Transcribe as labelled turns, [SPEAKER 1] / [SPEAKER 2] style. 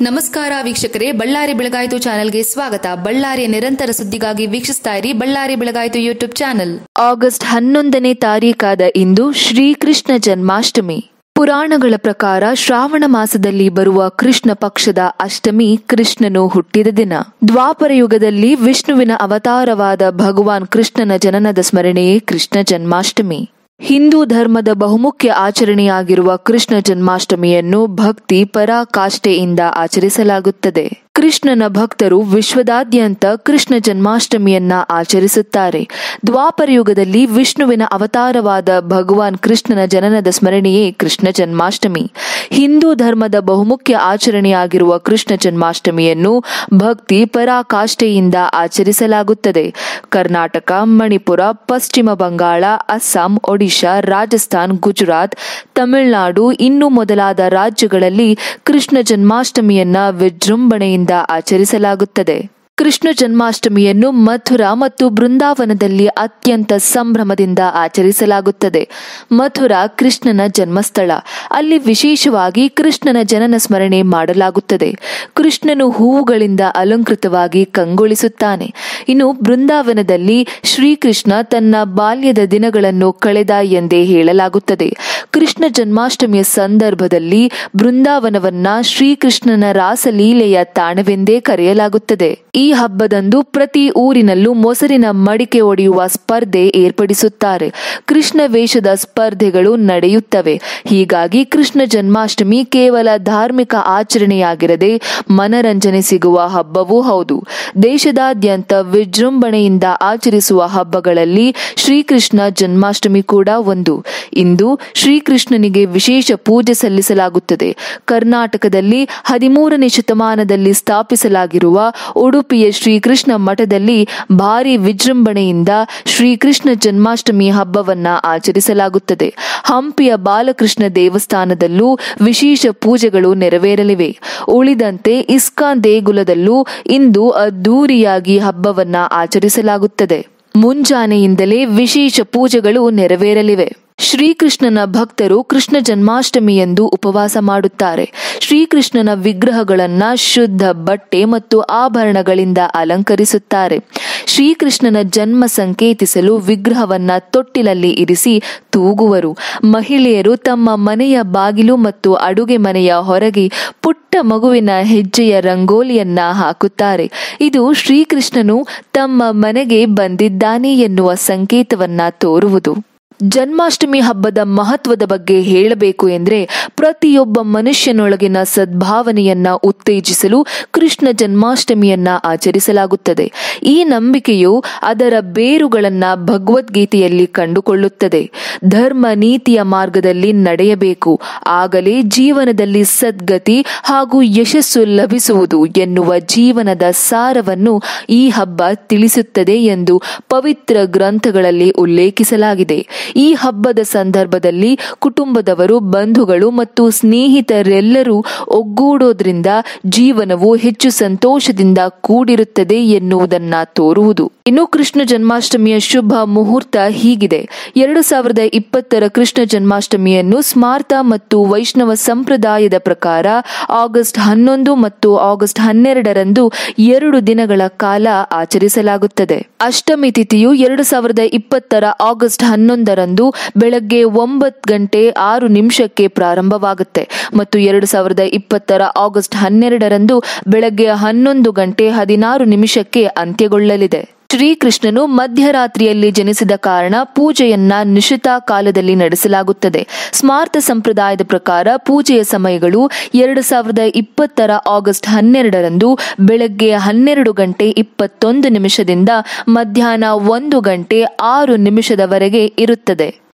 [SPEAKER 1] ನಮಸ್ಕಾರ ವೀಕ್ಷಕರೇ ಬಳ್ಳಾರಿ ಬೆಳಗಾಯಿತು ಚಾನೆಲ್ಗೆ ಸ್ವಾಗತ ಬಳ್ಳಾರಿಯ ನಿರಂತರ ಸುದ್ದಿಗಾಗಿ ವೀಕ್ಷಿಸ್ತಾ ಇರಿ ಬಳ್ಳಾರಿ ಬೆಳಗಾಯಿತು ಯೂಟ್ಯೂಬ್ ಚಾನೆಲ್ ಆಗಸ್ಟ್ ಹನ್ನೊಂದನೇ ತಾರೀಕಾದ ಇಂದು ಶ್ರೀಕೃಷ್ಣ ಜನ್ಮಾಷ್ಟಮಿ ಪುರಾಣಗಳ ಪ್ರಕಾರ ಶ್ರಾವಣ ಮಾಸದಲ್ಲಿ ಬರುವ ಕೃಷ್ಣ ಪಕ್ಷದ ಅಷ್ಟಮಿ ಕೃಷ್ಣನು ಹುಟ್ಟಿದ ದಿನ ದ್ವಾಪರ ಯುಗದಲ್ಲಿ ವಿಷ್ಣುವಿನ ಅವತಾರವಾದ ಭಗವಾನ್ ಕೃಷ್ಣನ ಜನನದ ಸ್ಮರಣೆಯೇ ಕೃಷ್ಣ ಜನ್ಮಾಷ್ಟಮಿ ಹಿಂದೂ ಧರ್ಮದ ಬಹುಮುಖ್ಯ ಆಚರಣೆಯಾಗಿರುವ ಕೃಷ್ಣ ಜನ್ಮಾಷ್ಟಮಿಯನ್ನು ಭಕ್ತಿ ಪರಾಕಾಷ್ಠೆಯಿಂದ ಆಚರಿಸಲಾಗುತ್ತದೆ ಕೃಷ್ಣನ ಭಕ್ತರು ವಿಶ್ವದಾದ್ಯಂತ ಕೃಷ್ಣ ಜನ್ಮಾಷ್ಟಮಿಯನ್ನ ಆಚರಿಸುತ್ತಾರೆ ದ್ವಾಪರ ಯುಗದಲ್ಲಿ ವಿಷ್ಣುವಿನ ಅವತಾರವಾದ ಭಗವಾನ್ ಕೃಷ್ಣನ ಜನನದ ಸ್ಮರಣೆಯೇ ಕೃಷ್ಣ ಜನ್ಮಾಷ್ಟಮಿ ಹಿಂದೂ ಧರ್ಮದ ಬಹುಮುಖ್ಯ ಆಚರಣೆಯಾಗಿರುವ ಕೃಷ್ಣ ಜನ್ಮಾಷ್ಟಮಿಯನ್ನು ಭಕ್ತಿ ಪರಾಕಾಷ್ಠೆಯಿಂದ ಆಚರಿಸಲಾಗುತ್ತದೆ ಕರ್ನಾಟಕ ಮಣಿಪುರ ಪಶ್ಚಿಮ ಬಂಗಾಳ ಅಸ್ಸಾಂ ಒಡಿಶಾ ರಾಜಸ್ಥಾನ್ ಗುಜರಾತ್ ತಮಿಳುನಾಡು ಇನ್ನು ಮೊದಲಾದ ರಾಜ್ಯಗಳಲ್ಲಿ ಕೃಷ್ಣ ಜನ್ಮಾಷ್ಟಮಿಯನ್ನ ವಿಜೃಂಭಣೆಯಿಂದ ಆಚರಿಸಲಾಗುತ್ತದೆ ಕೃಷ್ಣ ಜನ್ಮಾಷ್ಟಮಿಯನ್ನು ಮಥುರಾ ಮತ್ತು ಬೃಂದಾವನದಲ್ಲಿ ಅತ್ಯಂತ ಸಂಭ್ರಮದಿಂದ ಆಚರಿಸಲಾಗುತ್ತದೆ ಮಥುರಾ ಕೃಷ್ಣನ ಜನ್ಮಸ್ಥಳ ಅಲ್ಲಿ ವಿಶೇಷವಾಗಿ ಕೃಷ್ಣನ ಜನನ ಸ್ಮರಣೆ ಮಾಡಲಾಗುತ್ತದೆ ಕೃಷ್ಣನು ಹೂವುಗಳಿಂದ ಅಲಂಕೃತವಾಗಿ ಕಂಗೊಳಿಸುತ್ತಾನೆ ಇನ್ನು ಬೃಂದಾವನದಲ್ಲಿ ಶ್ರೀಕೃಷ್ಣ ತನ್ನ ಬಾಲ್ಯದ ದಿನಗಳನ್ನು ಕಳೆದ ಎಂದೇ ಹೇಳಲಾಗುತ್ತದೆ ಕೃಷ್ಣ ಜನ್ಮಾಷ್ಟಮಿಯ ಸಂದರ್ಭದಲ್ಲಿ ಬೃಂದಾವನವನ್ನ ಶ್ರೀಕೃಷ್ಣನ ರಾಸಲೀಲೆಯ ತಾಣವೆಂದೇ ಕರೆಯಲಾಗುತ್ತದೆ ಈ ಹಬ್ಬದಂದು ಪ್ರತಿ ಊರಿನಲ್ಲೂ ಮೊಸರಿನ ಮಡಿಕೆ ಒಡೆಯುವ ಸ್ಪರ್ಧೆ ಏರ್ಪಡಿಸುತ್ತಾರೆ ಕೃಷ್ಣ ವೇಷದ ಸ್ಪರ್ಧೆಗಳು ನಡೆಯುತ್ತವೆ ಹೀಗಾಗಿ ಕೃಷ್ಣ ಜನ್ಮಾಷ್ಟಮಿ ಕೇವಲ ಧಾರ್ಮಿಕ ಆಚರಣೆಯಾಗಿರದೆ ಮನರಂಜನೆ ಸಿಗುವ ಹಬ್ಬವೂ ಹೌದು ದೇಶದಾದ್ಯಂತ ವಿಜೃಂಭಣೆಯಿಂದ ಆಚರಿಸುವ ಹಬ್ಬಗಳಲ್ಲಿ ಶ್ರೀಕೃಷ್ಣ ಜನ್ಮಾಷ್ಟಮಿ ಕೂಡ ಒಂದು ಇಂದು ಶ್ರೀಕೃಷ್ಣನಿಗೆ ವಿಶೇಷ ಪೂಜೆ ಸಲ್ಲಿಸಲಾಗುತ್ತದೆ ಕರ್ನಾಟಕದಲ್ಲಿ ಹದಿಮೂರನೇ ಶತಮಾನದಲ್ಲಿ ಸ್ಥಾಪಿಸಲಾಗಿರುವ ಉಡುಪಿಯ ಶ್ರೀಕೃಷ್ಣ ಮಠದಲ್ಲಿ ಭಾರಿ ವಿಜೃಂಭಣೆಯಿಂದ ಶ್ರೀಕೃಷ್ಣ ಜನ್ಮಾಷ್ಟಮಿ ಹಬ್ಬವನ್ನ ಆಚರಿಸಲಾಗುತ್ತದೆ ಹಂಪಿಯ ಬಾಲಕೃಷ್ಣ ದೇವಸ್ಥಾನದಲ್ಲೂ ವಿಶೇಷ ಪೂಜೆಗಳು ನೆರವೇರಲಿವೆ ಉಳಿದಂತೆ ಇಸ್ಕಾನ್ ದೇಗುಲದಲ್ಲೂ ಇಂದು ಅದ್ದೂರಿಯಾಗಿ ಹಬ್ಬವನ್ನ ಆಚರಿಸಲಾಗುತ್ತದೆ ಮುಂಜಾನೆಯಿಂದಲೇ ವಿಶೇಷ ಪೂಜೆಗಳು ನೆರವೇರಲಿವೆ ಶ್ರೀಕೃಷ್ಣನ ಭಕ್ತರು ಕೃಷ್ಣ ಜನ್ಮಾಷ್ಟಮಿಯಂದು ಉಪವಾಸ ಮಾಡುತ್ತಾರೆ ಶ್ರೀಕೃಷ್ಣನ ವಿಗ್ರಹಗಳನ್ನ ಶುದ್ಧ ಬಟ್ಟೆ ಮತ್ತು ಆಭರಣಗಳಿಂದ ಅಲಂಕರಿಸುತ್ತಾರೆ ಶ್ರೀಕೃಷ್ಣನ ಜನ್ಮ ಸಂಕೇತಿಸಲು ವಿಗ್ರಹವನ್ನ ತೊಟ್ಟಿಲಲ್ಲಿ ಇರಿಸಿ ತೂಗುವರು ಮಹಿಳೆಯರು ತಮ್ಮ ಮನೆಯ ಬಾಗಿಲು ಮತ್ತು ಅಡುಗೆ ಮನೆಯ ಹೊರಗೆ ಪುಟ್ಟ ಮಗುವಿನ ಹೆಜ್ಜೆಯ ರಂಗೋಲಿಯನ್ನ ಹಾಕುತ್ತಾರೆ ಇದು ಶ್ರೀಕೃಷ್ಣನು ತಮ್ಮ ಮನೆಗೆ ಬಂದಿದ್ದಾನೆ ಎನ್ನುವ ಸಂಕೇತವನ್ನ ತೋರುವುದು ಜನ್ಮಾಷ್ಟಮಿ ಹಬ್ಬದ ಮಹತ್ವದ ಬಗ್ಗೆ ಹೇಳಬೇಕು ಎಂದ್ರೆ ಪ್ರತಿಯೊಬ್ಬ ಮನುಷ್ಯನೊಳಗಿನ ಸದ್ಭಾವನೆಯನ್ನ ಉತ್ತೇಜಿಸಲು ಕೃಷ್ಣ ಜನ್ಮಾಷ್ಟಮಿಯನ್ನ ಆಚರಿಸಲಾಗುತ್ತದೆ ಈ ನಂಬಿಕೆಯು ಅದರ ಬೇರುಗಳನ್ನ ಭಗವದ್ಗೀತೆಯಲ್ಲಿ ಕಂಡುಕೊಳ್ಳುತ್ತದೆ ಧರ್ಮ ನೀತಿಯ ಮಾರ್ಗದಲ್ಲಿ ನಡೆಯಬೇಕು ಆಗಲೇ ಜೀವನದಲ್ಲಿ ಸದ್ಗತಿ ಹಾಗೂ ಯಶಸ್ಸು ಲಭಿಸುವುದು ಎನ್ನುವ ಜೀವನದ ಸಾರವನ್ನು ಈ ಹಬ್ಬ ತಿಳಿಸುತ್ತದೆ ಎಂದು ಪವಿತ್ರ ಗ್ರಂಥಗಳಲ್ಲಿ ಉಲ್ಲೇಖಿಸಲಾಗಿದೆ ಈ ಹಬ್ಬದ ಸಂದರ್ಭದಲ್ಲಿ ಕುಟುಂಬದವರು ಬಂಧುಗಳು ಮತ್ತು ಸ್ನೇಹಿತರೆಲ್ಲರೂ ಒಗ್ಗೂಡೋದ್ರಿಂದ ಜೀವನವು ಹೆಚ್ಚು ಸಂತೋಷದಿಂದ ಕೂಡಿರುತ್ತದೆ ಎನ್ನುವುದನ್ನ ತೋರುವುದು ಇನ್ನು ಕೃಷ್ಣ ಜನ್ಮಾಷ್ಟಮಿಯ ಶುಭ ಮುಹೂರ್ತ ಹೀಗಿದೆ ಎರಡು ಸಾವಿರದ ಇಪ್ಪತ್ತರ ಕೃಷ್ಣ ಜನ್ಮಾಷ್ಟಮಿಯನ್ನು ಸ್ಮಾರ್ತ ಮತ್ತು ವೈಷ್ಣವ ಸಂಪ್ರದಾಯದ ಪ್ರಕಾರ ಆಗಸ್ಟ್ ಹನ್ನೊಂದು ಮತ್ತು ಆಗಸ್ಟ್ ಹನ್ನೆರಡರಂದು ಎರಡು ದಿನಗಳ ಕಾಲ ಆಚರಿಸಲಾಗುತ್ತದೆ ಅಷ್ಟಮಿ ತಿಥಿಯು ಎರಡು ಸಾವಿರದ ಇಪ್ಪತ್ತರ ಆಗಸ್ಟ್ ಹನ್ನೊಂದರಂದು ಬೆಳಗ್ಗೆ ಒಂಬತ್ತು ಗಂಟೆ ಆರು ನಿಮಿಷಕ್ಕೆ ಪ್ರಾರಂಭವಾಗುತ್ತೆ ಮತ್ತು ಎರಡು ಸಾವಿರದ ಇಪ್ಪತ್ತರ ಆಗಸ್ಟ್ ಹನ್ನೆರಡರಂದು ಬೆಳಗ್ಗೆ ಹನ್ನೊಂದು ಗಂಟೆ ಹದಿನಾರು ನಿಮಿಷಕ್ಕೆ ಅಂತ್ಯಗೊಳ್ಳಲಿದೆ ಶ್ರೀಕೃಷ್ಣನು ಮಧ್ಯರಾತ್ರಿಯಲ್ಲಿ ಜನಿಸಿದ ಕಾರಣ ಪೂಜೆಯನ್ನ ನಿಶಿತಾ ಕಾಲದಲ್ಲಿ ನಡೆಸಲಾಗುತ್ತದೆ ಸ್ಮಾರ್ತ ಸಂಪ್ರದಾಯದ ಪ್ರಕಾರ ಪೂಜೆಯ ಸಮಯಗಳು ಎರಡು ಸಾವಿರದ ಇಪ್ಪತ್ತರ ಆಗಸ್ಟ್ ಹನ್ನೆರಡರಂದು ಬೆಳಗ್ಗೆ ಹನ್ನೆರಡು ಗಂಟೆ ಇಪ್ಪತ್ತೊಂದು ನಿಮಿಷದಿಂದ ಮಧ್ಯಾಹ್ನ ಒಂದು ಗಂಟೆ ಆರು ನಿಮಿಷದವರೆಗೆ ಇರುತ್ತದೆ